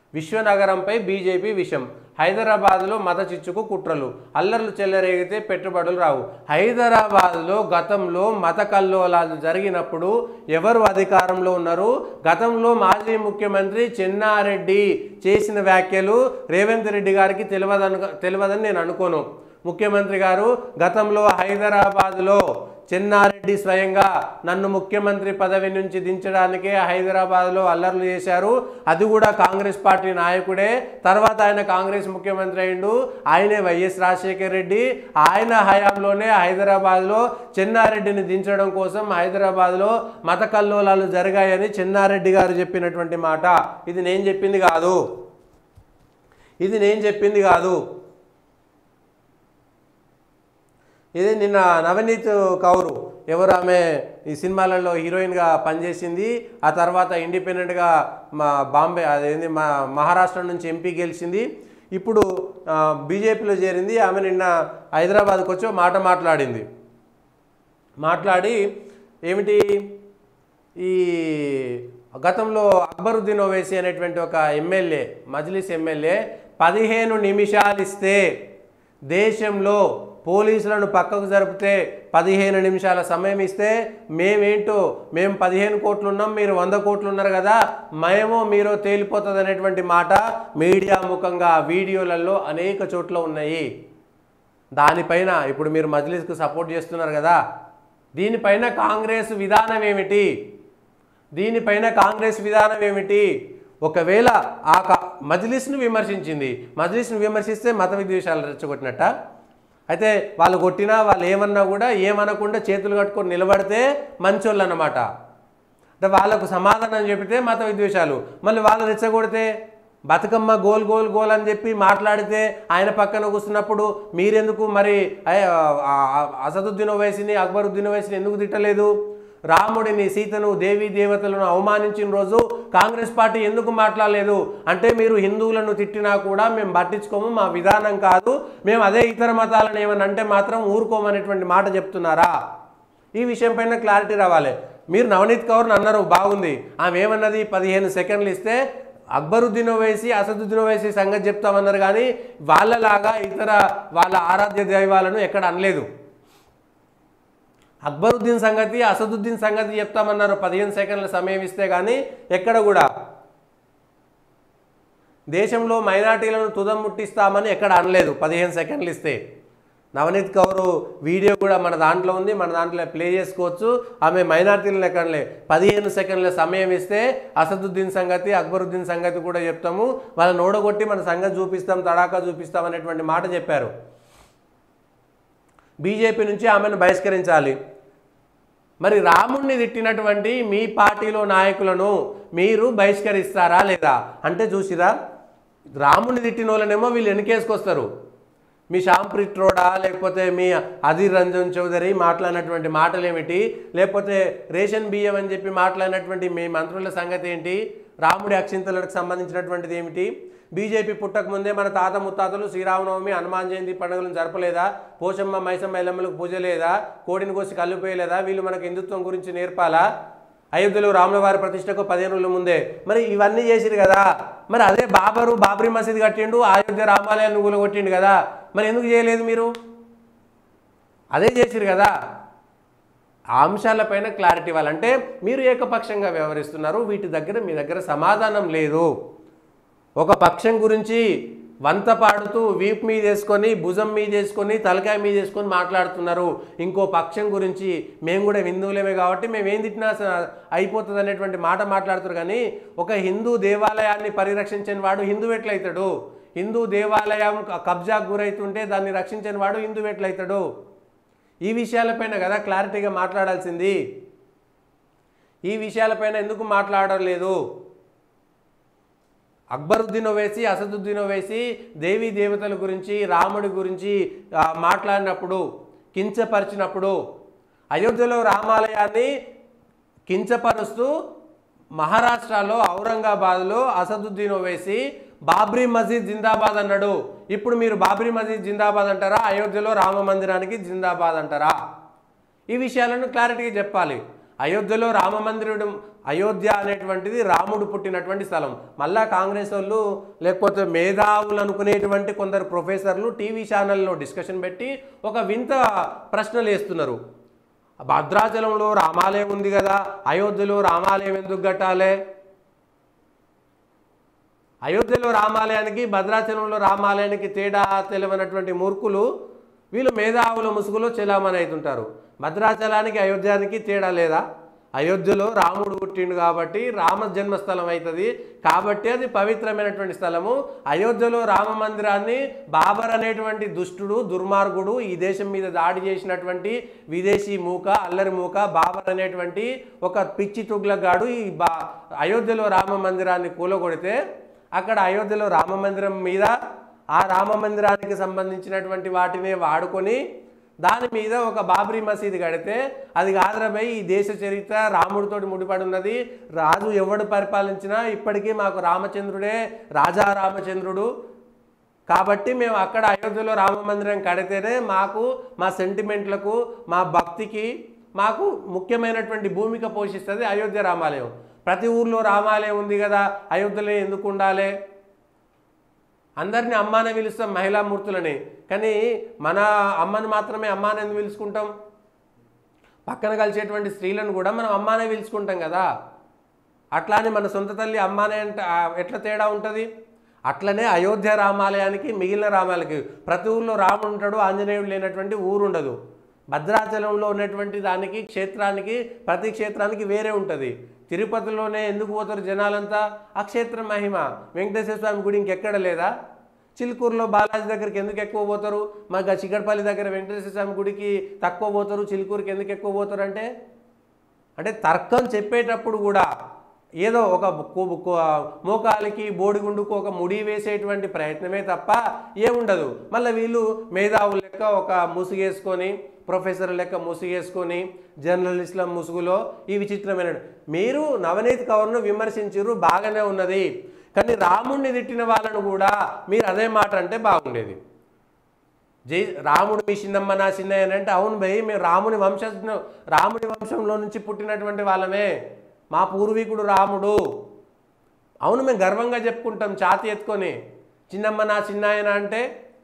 విశ్వనగరంపై BJP విషం హైదరాబాద్లో మత చిచ్చుకు కుట్రలు అల్లర్లు చెల్లరేగితే పెట్టుబడులు రావు హైదరాబాద్లో గతంలో మత కల్లోలాలు జరిగినప్పుడు ఎవరు అధికారంలో ఉన్నారు గతంలో మాజీ ముఖ్యమంత్రి చెన్నారెడ్డి చేసిన వ్యాఖ్యలు రేవంత్ రెడ్డి గారికి తెలియదను తెలియదని నేను అనుకోను ముఖ్యమంత్రి గారు గతంలో హైదరాబాద్లో చెన్నారెడ్డి స్వయంగా నన్ను ముఖ్యమంత్రి పదవి నుంచి దించడానికే హైదరాబాద్లో అల్లర్లు చేశారు అది కూడా కాంగ్రెస్ పార్టీ నాయకుడే తర్వాత ఆయన కాంగ్రెస్ ముఖ్యమంత్రి అయిండు ఆయనే వైఎస్ రాజశేఖర్ రెడ్డి ఆయన హయాంలోనే హైదరాబాద్లో చెన్నారెడ్డిని దించడం కోసం హైదరాబాద్లో మత కల్లోలాలు జరిగాయని చెన్నారెడ్డి గారు చెప్పినటువంటి మాట ఇది నేను చెప్పింది కాదు ఇది నేను చెప్పింది కాదు ఇది నిన్న నవనీత్ కౌరు ఎవరు ఆమె ఈ సినిమాలలో హీరోయిన్గా పనిచేసింది ఆ తర్వాత ఇండిపెండెంట్గా మా బాంబే అదేంది మా మహారాష్ట్ర నుంచి ఎంపీ గెలిచింది ఇప్పుడు ఆ, బీజేపీలో చేరింది ఆమె నిన్న హైదరాబాద్కి వచ్చి ఓ మాట మాట్లాడింది మాట్లాడి ఏమిటి ఈ గతంలో అక్బరుద్దీన్ ఓవైసీ అనేటువంటి ఒక ఎమ్మెల్యే మజ్లిస్ ఎమ్మెల్యే పదిహేను నిమిషాలు ఇస్తే దేశంలో పోలీసులను పక్కకు జరిపితే పదిహేను నిమిషాల సమయం ఇస్తే మేమేంటో మేము పదిహేను కోట్లు ఉన్నాం మీరు వంద కోట్లు ఉన్నారు కదా మేమో మీరు తేలిపోతుంది అనేటువంటి మాట మీడియా ముఖంగా వీడియోలలో అనేక చోట్ల ఉన్నాయి దానిపైన ఇప్పుడు మీరు మజ్లిస్కు సపోర్ట్ చేస్తున్నారు కదా దీనిపైన కాంగ్రెస్ విధానం ఏమిటి దీనిపైన కాంగ్రెస్ విధానం ఏమిటి ఒకవేళ ఆ కా- మజ్లిస్ను విమర్శించింది మజ్లిస్ను విమర్శిస్తే మత విద్వేషాలు రెచ్చగొట్టినట్ట అయితే వాళ్ళు కొట్టినా వాళ్ళు ఏమన్నా కూడా ఏమనకుండా చేతులు కట్టుకొని నిలబడితే మంచోళ్ళు అన్నమాట అంటే వాళ్ళకు సమాధానం చెబితే మత విద్వేషాలు మళ్ళీ వాళ్ళు రెచ్చగొడితే బతుకమ్మ గోల్ గోల్ గోల్ అని చెప్పి మాట్లాడితే ఆయన పక్కన కూర్చున్నప్పుడు మీరెందుకు మరి అయ్య, ఆ, ఆ, అసదుద్దీన్ ఓవైసీని అక్బరుద్దీన్ ఓవైసీని ఎందుకు తిట్టలేదు రాముడిని సీతను దేవీ దేవతలను అవమానించిన రోజు కాంగ్రెస్ పార్టీ ఎందుకు మాట్లాడలేదు అంటే మీరు హిందువులను తిట్టినా కూడా మేము పట్టించుకోము మా విధానం కాదు మేము అదే ఇతర మతాలను ఏమని అంటే మాత్రం ఊరుకోమనేటువంటి మాట చెప్తున్నారా ఈ విషయం పైన క్లారిటీ రావాలి మీరు నవనీత్ కౌర్ని అన్నారు బాగుంది ఆమె ఏమన్నది పదిహేను సెకండ్లు ఇస్తే అక్బరుద్దీన్ ఓవైసీ అసదుద్దీన్ ఓవైసీ సంగతి చెప్తామన్నారు కానీ వాళ్ళలాగా ఇతర వాళ్ళ ఆరాధ్య దైవాలను ఎక్కడ అనలేదు అక్బరుద్దీన్ సంగతి అసదుద్దీన్ సంగతి చెప్తామన్నారు పదిహేను సెకండ్ల సమయం ఇస్తే కానీ ఎక్కడ కూడా దేశంలో మైనార్టీలను తుదం ముట్టిస్తామని ఎక్కడ అనలేదు పదిహేను సెకండ్లు ఇస్తే నవనీత్ కౌర్ వీడియో కూడా మన దాంట్లో ఉంది మన దాంట్లో ప్లే చేసుకోవచ్చు ఆమె మైనార్టీలను ఎక్కడలే పదిహేను సెకండ్ల సమయం ఇస్తే అసదుద్దీన్ సంగతి అక్బరుద్దీన్ సంగతి కూడా చెప్తాము వాళ్ళని ఓడగొట్టి మన సంగతి చూపిస్తాం తడాకా చూపిస్తాం అనేటువంటి మాట చెప్పారు బీజేపీ నుంచి ఆమెను బహిష్కరించాలి మరి రాముణ్ణి తిట్టినటువంటి మీ పార్టీలో నాయకులను మీరు బహిష్కరిస్తారా లేదా అంటే చూసిరా రాముణ్ణి తిట్టిన వాళ్ళనేమో వీళ్ళు వెనకేసుకొస్తారు మీ శ్యాంప్రీత్ రోడా లేకపోతే మీ అధీర్ రంజన్ చౌదరి మాట్లాడినటువంటి మాటలు ఏమిటి లేకపోతే రేషన్ బియ్యం అని చెప్పి మాట్లాడినటువంటి మీ మంత్రుల సంగతి ఏంటి రాముడి అక్షింతలకు సంబంధించినటువంటిది ఏమిటి బీజేపీ పుట్టక ముందే మన తాత ముత్తాతలు శ్రీరామనవమి హనుమాన్ జయంతి పండుగలను జరపలేదా పోషమ్మ మైసమ్మ ఎల్లమ్మలకు పూజ లేదా కోడిని కోసి కల్లుపోయలేదా వీళ్ళు మనకు హిందుత్వం గురించి నేర్పాలా అయోధ్యలో రాముల వారి ప్రతిష్టకు పదిహేను రోజుల ముందే మరి ఇవన్నీ చేసిరు కదా మరి అదే బాబరు బాబ్రీ మసీద్ కట్టిండు అయోధ్య రామాలయాన్ని కూలగొట్టిండు కదా మరి ఎందుకు చేయలేదు మీరు అదే చేసిరు కదా ఆ అంశాలపైన క్లారిటీ ఇవ్వాలంటే మీరు ఏకపక్షంగా వ్యవహరిస్తున్నారు వీటి దగ్గర మీ దగ్గర సమాధానం లేదు ఒక పక్షం గురించి వంత పాడుతూ వీప్ మీద వేసుకొని భుజం మీద వేసుకొని తలకాయ మీద వేసుకొని మాట్లాడుతున్నారు ఇంకో పక్షం గురించి మేము కూడా హిందువులేమే కాబట్టి మేము ఏం తిట్టినా స- అయిపోతుంది అనేటువంటి మాట మాట్లాడుతారు కానీ ఒక హిందూ దేవాలయాన్ని పరిరక్షించని వాడు హిందూ ఎట్లయితాడు హిందూ దేవాలయం క- కబ్జాకు గురైతుంటే దాన్ని రక్షించని వాడు హిందూ ఎట్లయితాడు ఈ విషయాలపైన కదా క్లారిటీగా మాట్లాడాల్సింది ఈ విషయాలపైన ఎందుకు మాట్లాడలేదు అక్బరుద్దీన్ ఓవైసీ అసదుద్దీన్ ఓవైసీ దేవీ దేవతల గురించి రాముడి గురించి ఆ, మాట్లాడినప్పుడు కించపరిచినప్పుడు అయోధ్యలో రామాలయాన్ని కించపరుస్తూ మహారాష్ట్రలో ఔరంగాబాద్లో అసదుద్దీన్ ఓవైసీ బాబ్రీ మసీద్ జిందాబాద్ అన్నాడు ఇప్పుడు మీరు బాబ్రీ మసీద్ జిందాబాద్ అంటారా అయోధ్యలో రామ మందిరానికి జిందాబాద్ అంటారా ఈ విషయాలను క్లారిటీగా చెప్పాలి అయోధ్యలో రామ మందిరుడు అయోధ్య అనేటువంటిది రాముడు పుట్టినటువంటి స్థలం మళ్ళా కాంగ్రెస్ వాళ్ళు లేకపోతే మేధావులు అనుకునేటువంటి కొందరు ప్రొఫెసర్లు టీవీ ఛానల్లో డిస్కషన్ పెట్టి ఒక వింత ప్రశ్నలు వేస్తున్నారు భద్రాచలంలో రామాలయం ఉంది కదా అయోధ్యలో రామాలయం ఎందుకు కట్టాలి అయోధ్యలో రామాలయానికి భద్రాచలంలో రామాలయానికి తేడా తెలియనటువంటి మూర్ఖులు వీళ్ళు మేధావుల ముసుగులో చెలామణి అవుతుంటారు భద్రాచలానికి అయోధ్యానికి తేడా లేదా అయోధ్యలో రాముడు పుట్టిండు కాబట్టి రామ జన్మస్థలం అవుతుంది కాబట్టి అది పవిత్రమైనటువంటి స్థలము అయోధ్యలో రామ మందిరాన్ని బాబర్ అనేటువంటి దుష్టుడు దుర్మార్గుడు ఈ దేశం మీద దాడి చేసినటువంటి విదేశీ మూక అల్లరి మూక బాబర్ అనేటువంటి ఒక పిచ్చి తుగ్లగాడు ఈ బా అయోధ్యలో రామ మందిరాన్ని కూలగొడితే అక్కడ అయోధ్యలో రామ మందిరం మీద ఆ రామ మందిరానికి సంబంధించినటువంటి వాటినే వాడుకొని దాని మీద ఒక బాబ్రీ మసీద్ కడితే అది కాదరపై ఈ దేశ చరిత్ర రాముడితోటి ముడిపడి ఉన్నది రాజు ఎవడు పరిపాలించినా ఇప్పటికీ మాకు రామచంద్రుడే రాజా రామచంద్రుడు కాబట్టి మేము అక్కడ అయోధ్యలో రామ మందిరం కడితేనే మాకు మా సెంటిమెంట్లకు మా భక్తికి మాకు ముఖ్యమైనటువంటి భూమిక పోషిస్తుంది అయోధ్య రామాలయం ప్రతి ఊర్లో రామాలయం ఉంది కదా అయోధ్యలో ఎందుకు ఉండాలి అందరిని అమ్మానే పిలుస్తాం మహిళా మూర్తులని కానీ మన అమ్మని మాత్రమే అమ్మాని ఎందుకు పిలుచుకుంటాం పక్కన కలిసేటువంటి స్త్రీలను కూడా మనం అమ్మానే పిలుచుకుంటాం కదా అట్లానే మన సొంత తల్లి అమ్మానే అంటే ఆ, ఎట్లా తేడా ఉంటుంది అట్లనే అయోధ్య రామాలయానికి మిగిలిన రామాలయానికి ప్రతి ఊర్లో రాముడు ఉంటాడు ఆంజనేయుడు లేనటువంటి ఊరు ఉండదు భద్రాచలంలో ఉన్నటువంటి దానికి క్షేత్రానికి ప్రతి క్షేత్రానికి వేరే ఉంటుంది తిరుపతిలోనే ఎందుకు పోతారు జనాలంతా ఆ క్షేత్ర మహిమ వెంకటేశ్వర స్వామి గుడి ఇంకెక్కడ లేదా చిలుకూరులో బాలాజీ దగ్గరికి ఎందుకు ఎక్కువ పోతారు మాకు చిగడపల్లి దగ్గర వెంకటేశ్వర స్వామి గుడికి తక్కువ పోతారు చిలుకూరుకి ఎందుకు ఎక్కువ పోతారు అంటే అంటే తర్కం చెప్పేటప్పుడు కూడా ఏదో ఒక కు- కు- మోకాలికి బోడిగుండుకు ఒక ముడి వేసేటువంటి ప్రయత్నమే తప్ప ఏముండదు మళ్ళీ వీళ్ళు మేధావుల లెక్క ఒక ముసుగేసుకొని ప్రొఫెసర్ లెక్క ముసుగేసుకొని జర్నలిస్టుల ముసుగులో ఈ విచిత్రమైన మీరు నవనీత్ కౌర్ను విమర్శించారు బాగానే ఉన్నది కానీ రాముణ్ణి తిట్టిన వాళ్ళను కూడా మీరు అదే మాట అంటే బాగుండేది జై రాముడు మీ చిన్నమ్మ నా చిన్నయ్య అని అంటే అవును భయ్ మేము రాముని వంశ రాముడి వంశంలో నుంచి పుట్టినటువంటి వాళ్ళమే మా పూర్వీకుడు రాముడు అవును మేము గర్వంగా చెప్పుకుంటాం ఛాతి ఎత్తుకొని చిన్నమ్మ నా చిన్నాయన అంటే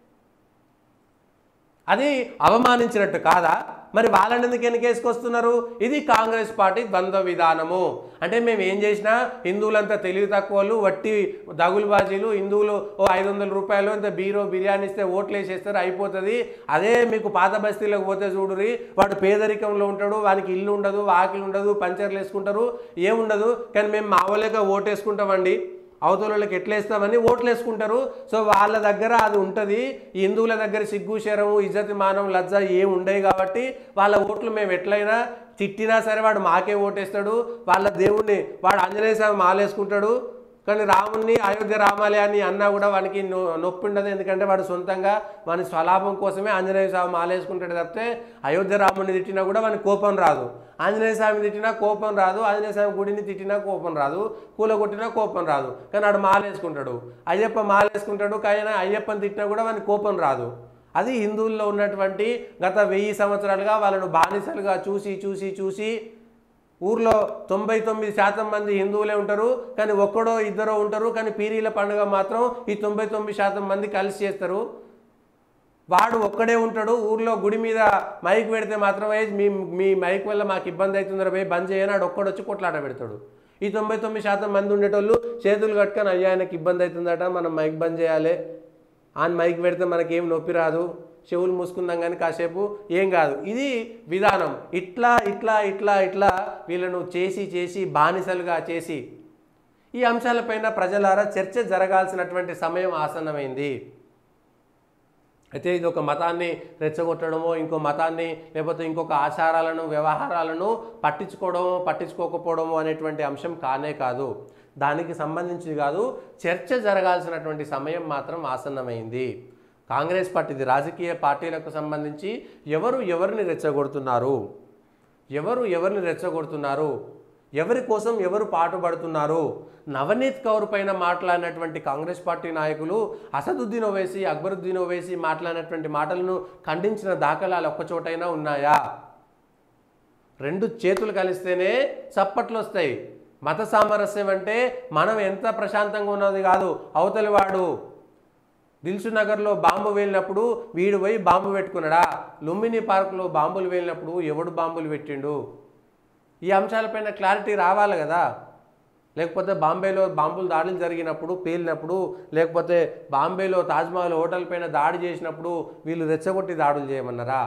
అది అవమానించినట్టు కాదా మరి వాళ్ళని ఎందుకు వెనకేసుకొస్తున్నారు ఇది కాంగ్రెస్ పార్టీ ద్వంద్వ విధానము అంటే మేము ఏం చేసినా హిందువులంతా తెలివి తక్కువ వాళ్ళు వట్టి దగులుబాజీలు హిందువులు ఓ ఐదు వందల రూపాయలు ఇంత బీరో బిర్యానీ ఇస్తే ఓట్లు వేసేస్తారు అయిపోతుంది అదే మీకు పాత బస్తీలోకి పోతే చూడురి వాడు పేదరికంలో ఉంటాడు వానికి ఇల్లు ఉండదు వాకిలు ఉండదు పంచర్లు వేసుకుంటారు ఏముండదు కానీ మేము మా వాళ్ళకే ఓటేసుకుంటామండి అవతలకి ఎట్లా వేస్తామని ఓట్లు వేసుకుంటారు సో వాళ్ళ దగ్గర అది ఉంటుంది ఈ హిందువుల దగ్గర సిగ్గు శరము ఇజ్జతి మానం లజ్జ ఏం ఉండవు కాబట్టి వాళ్ళ ఓట్లు మేము ఎట్లయినా తిట్టినా సరే వాడు మాకే ఓటేస్తాడు వాళ్ళ దేవుణ్ణి వాడు ఆంజనేయ స్వామి మాలేసుకుంటాడు కానీ రాముణ్ణి అయోధ్య రామాలయాన్ని అన్నా కూడా వానికి నొ- నొప్పి ఉండదు ఎందుకంటే వాడు సొంతంగా వాని స్వలాభం కోసమే ఆంజనేయ స్వామి మాలేసుకుంటాడు తప్పితే అయోధ్య రాముడిని తిట్టినా కూడా వానికి కోపం రాదు ఆంజనేయ స్వామి తిట్టినా కోపం రాదు ఆంజనేయ స్వామి గుడిని తిట్టినా కోపం రాదు కూలగొట్టినా కోపం రాదు కానీ వాడు మాలేసుకుంటాడు అయ్యప్ప మాలేసుకుంటాడు కానీ అయ్యప్పని తిట్టినా కూడా వానికి కోపం రాదు అది హిందువుల్లో ఉన్నటువంటి గత వెయ్యి సంవత్సరాలుగా వాళ్ళను బానిసలుగా చూసి చూసి చూసి ఊర్లో తొంభై తొమ్మిది శాతం మంది హిందువులే ఉంటారు కానీ ఒక్కడో ఇద్దరో ఉంటారు కానీ పీరీల పండుగ మాత్రం ఈ తొంభై తొమ్మిది శాతం మంది కలిసి చేస్తారు వాడు ఒక్కడే ఉంటాడు ఊర్లో గుడి మీద మైక్ పెడితే మాత్రమే మీ మీ మైక్ వల్ల మాకు ఇబ్బంది అవుతుందిరా పోయి బంద్ చేయని ఆడు ఒక్కడొచ్చి కొట్లాట పెడతాడు ఈ తొంభై తొమ్మిది శాతం మంది ఉండేటోళ్ళు చేతులు కట్టుకొని అయ్యా ఆయనకి ఇబ్బంది అవుతుందట మనం మైక్ బంద్ చేయాలి ఆన్ మైక్ పెడితే మనకేం నొప్పి రాదు చెవులు మూసుకుందాం కానీ కాసేపు ఏం కాదు ఇది విధానం ఇట్లా ఇట్లా ఇట్లా ఇట్లా వీళ్ళను చేసి చేసి బానిసలుగా చేసి ఈ అంశాలపైన ప్రజలారా చర్చ జరగాల్సినటువంటి సమయం ఆసన్నమైంది అయితే ఇది ఒక మతాన్ని రెచ్చగొట్టడమో ఇంకో మతాన్ని లేకపోతే ఇంకొక ఆచారాలను వ్యవహారాలను పట్టించుకోవడమో పట్టించుకోకపోవడమో అనేటువంటి అంశం కానే కాదు దానికి సంబంధించి కాదు చర్చ జరగాల్సినటువంటి సమయం మాత్రం ఆసన్నమైంది కాంగ్రెస్ పార్టీది రాజకీయ పార్టీలకు సంబంధించి ఎవరు ఎవరిని రెచ్చగొడుతున్నారు ఎవరు ఎవరిని రెచ్చగొడుతున్నారు ఎవరి కోసం ఎవరు పాటుపడుతున్నారు నవనీత్ కౌర్ పైన మాట్లాడినటువంటి కాంగ్రెస్ పార్టీ నాయకులు అసదుద్దీన్ ఓవైసీ అక్బరుద్దీన్ ఓవైసీ మాట్లాడినటువంటి మాటలను ఖండించిన దాఖలాలు ఒక్కచోటైనా ఉన్నాయా రెండు చేతులు కలిస్తేనే చప్పట్లు వస్తాయి మత సామరస్యం అంటే మనం ఎంత ప్రశాంతంగా ఉన్నది కాదు అవతలి వాడు దిల్సు నగర్లో బాంబు వేలినప్పుడు వీడు పోయి బాంబు పెట్టుకున్నాడా లుంబిని పార్కులో బాంబులు వేలినప్పుడు ఎవడు బాంబులు పెట్టిండు ఈ అంశాలపైన క్లారిటీ రావాలి కదా లేకపోతే బాంబేలో బాంబులు దాడులు జరిగినప్పుడు పేలినప్పుడు లేకపోతే బాంబేలో తాజ్మహల్ హోటల్ పైన దాడి చేసినప్పుడు వీళ్ళు రెచ్చగొట్టి దాడులు చేయమన్నారా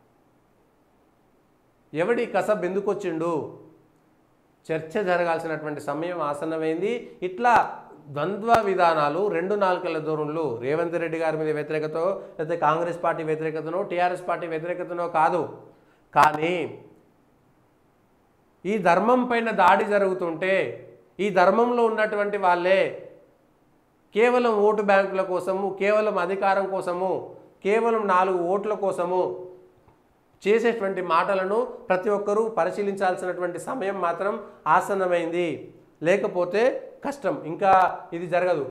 ఎవడి కసబ్ ఎందుకు వచ్చిండు చర్చ జరగాల్సినటువంటి సమయం ఆసన్నమైంది ఇట్లా ద్వంద్వ విధానాలు రెండు నాలుకల దూరంలో రేవంత్ రెడ్డి గారి మీద వ్యతిరేకతో లేకపోతే కాంగ్రెస్ పార్టీ వ్యతిరేకతనో టీఆర్ఎస్ పార్టీ వ్యతిరేకతనో కాదు కానీ ఈ ధర్మం పైన దాడి జరుగుతుంటే ఈ ధర్మంలో ఉన్నటువంటి వాళ్ళే కేవలం ఓటు బ్యాంకుల కోసము కేవలం అధికారం కోసము కేవలం నాలుగు ఓట్ల కోసము చేసేటువంటి మాటలను ప్రతి ఒక్కరూ పరిశీలించాల్సినటువంటి సమయం మాత్రం ఆసన్నమైంది లేకపోతే కష్టం ఇంకా ఇది జరగదు